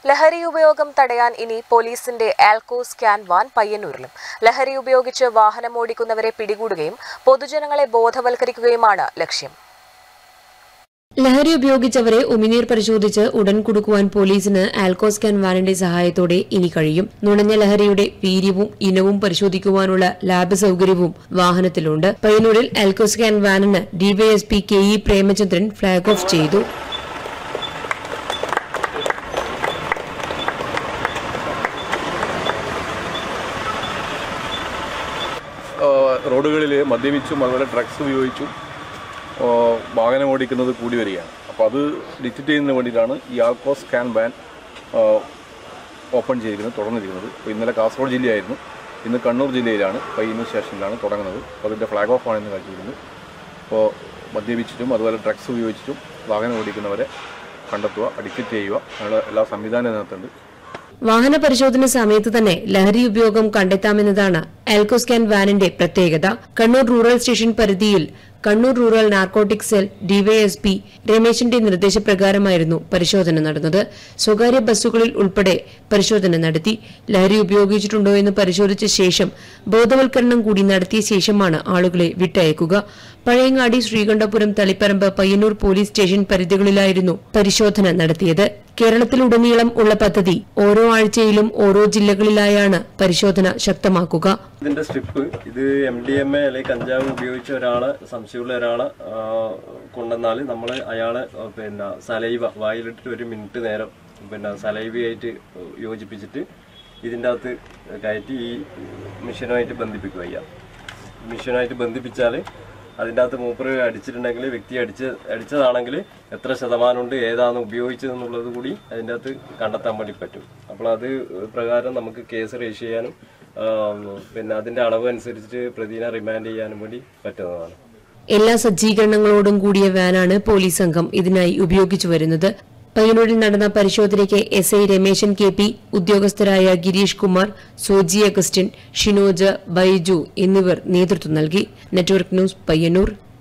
ലഹരി ഉപയോഗം തടയാൻ ഇനി പോലീസിന്റെ ആൽക്കോ സ്കാൻ വാൻ പയ്യന്നൂരിലും ലഹരി ഉപയോഗിച്ച് വാഹനമോടിക്കുന്നവരെ പിടികൂടുകയും പൊതുജനങ്ങളെ ബോധവൽക്കരിക്കുകയുമാണ് ലക്ഷ്യം ലഹരി ഉപയോഗിച്ചവരെ ഉമിനീർ പരിശോധിച്ച് ഉടൻ കുടുക്കുവാൻ പോലീസിന് ആൽക്കോസ്കാൻ വാനിന്റെ സഹായത്തോടെ ഇനി കഴിയും നുണഞ്ഞ ലഹരിയുടെ വീര്യവും ഇനവും പരിശോധിക്കുവാനുള്ള ലാബ് സൌകര്യവും വാഹനത്തിലുണ്ട് പയ്യന്നൂരിൽ ആൽക്കോസ്കാൻ വാനിന് DYSP K E Premachandran flag off ചെയ്തു റോഡുകളിൽ മദ്യപിച്ചും അതുപോലെ ഡ്രഗ്സ് ഉപയോഗിച്ചും ആ, വാഹനം ഓടിക്കുന്നത് കൂടി വരികയാണ് അപ്പോൾ അത് ഡിറ്റക്ട് ചെയ്യുന്നതിന് വേണ്ടിയിട്ടാണ് ഈ ആൽക്കോ സ്കാൻ ബാൻ ആ, ഓപ്പൺ ചെയ്തിരിക്കുന്നത് തുടർന്നിരിക്കുന്നത് അപ്പോൾ ഇന്നലെ കാസർഗോഡ് ജില്ലയായിരുന്നു ഇന്ന് കണ്ണൂർ ജില്ലയിലാണ് പയ്യന്നൂർ സ്റ്റേഷനിലാണ് തുടങ്ങുന്നത് അപ്പോൾ അതിൻ്റെ ഫ്ലാഗ് ഓഫ് ആണ് ഇന്ന് കഴിച്ചിരിക്കുന്നത് അപ്പോൾ മദ്യപിച്ചിട്ടും അതുപോലെ ഡ്രഗ്സ് ഉപയോഗിച്ചിട്ടും വാഹനം ഓടിക്കുന്നവരെ കണ്ടെത്തുക ഡിറ്റക്ട് ചെയ്യുക അങ്ങനെയുള്ള എല്ലാ സംവിധാനം ഇതിനകത്തുണ്ട് വാഹന പരിശോധന സമയത്ത് തന്നെ ലഹരി ഉപയോഗം കണ്ടെത്താമെന്നതാണ് ആൽക്കോസ്കാൻ വാനിന്റെ പ്രത്യേകത കണ്ണൂർ റൂറൽ സ്റ്റേഷൻ പരിധിയിൽ Kannur rural narcotic cell DYSP രമേശിന്റെ നിർദ്ദേശപ്രകാരമായിരുന്നു പരിശോധന നടന്നത് സ്വകാര്യ ബസ്സുകളിൽ ഉൾപ്പെടെ പരിശോധന നടത്തി ലഹരി ഉപയോഗിച്ചിട്ടുണ്ടോ എന്ന് പരിശോധിച്ച ശേഷം ബോധവൽക്കരണം കൂടി നടത്തിയ ശേഷമാണ് ആളുകളെ വിട്ടയക്കുക പഴയങ്ങാടി ശ്രീകണ്ഠപുരം തളിപ്പറമ്പ് പയ്യന്നൂർ പോലീസ് സ്റ്റേഷൻ പരിധികളിലായിരുന്നു പരിശോധന നടത്തിയത് കേരളത്തിലുടനീളം ഉള്ള പദ്ധതി ഓരോ ആഴ്ചയിലും ഓരോ ജില്ലകളിലായാണ് പരിശോധന ശക്തമാക്കുക ഇതിന്റെ സ്ട്രിപ്പ് ഇത് എം ഡി എം എ അല്ലെങ്കിൽ കഞ്ചാവ് ഉപയോഗിച്ച ഒരാളെ സംശയമുള്ള ഒരാളെ ആ, കൊണ്ടുവന്നാൽ നമ്മൾ അയാളെ ആ, പിന്നെ സലൈവ വായിലിട്ടിട്ട് ഒരു മിനിറ്റ് നേരം പിന്നെ സലൈവയായിട്ട് യോജിപ്പിച്ചിട്ട് ഇതിൻ്റെ അകത്ത് കയറ്റി ഈ മെഷീനുമായിട്ട് ബന്ധിപ്പിക്കുക ചെയ്യാം മെഷീനുമായിട്ട് ബന്ധിപ്പിച്ചാൽ അതിൻ്റെ അകത്ത് മൂപ്പര് അടിച്ചിട്ടുണ്ടെങ്കിൽ വ്യക്തി അടിച്ച് അടിച്ചതാണെങ്കിൽ എത്ര ശതമാനമുണ്ട് ഏതാണ് ഉപയോഗിച്ചതെന്നുള്ളത് കൂടി അതിൻ്റെ അകത്ത് കണ്ടെത്താൻ വേണ്ടി പറ്റും അപ്പോൾ അത് പ്രകാരം നമുക്ക് കേസ് രജിസ്റ്റർ ചെയ്യാനും ആ, പിന്നെ അതിൻ്റെ അളവ് അനുസരിച്ചിട്ട് പ്രതിനെ റിമാൻഡ് ചെയ്യാനും വേണ്ടി പറ്റുന്നതാണ് എല്ലാ സജ്ജീകരണങ്ങളോടും കൂടിയ വാനാണ് പോലീസ് സംഘം ഇതിനായി ഉപയോഗിച്ചു വരുന്നത് പയ്യന്നൂരിൽ നടന്ന പരിശോധനയ്ക്ക് S I Rameshan K P ഉദ്യോഗസ്ഥരായ ഗിരീഷ് കുമാർ സോജി അഗസ്റ്റിൻ ഷിനോജ് ബൈജു എന്നിവർ നേതൃത്വം നൽകി നെറ്റ്വർക്ക് ന്യൂസ് പയ്യന്നൂർ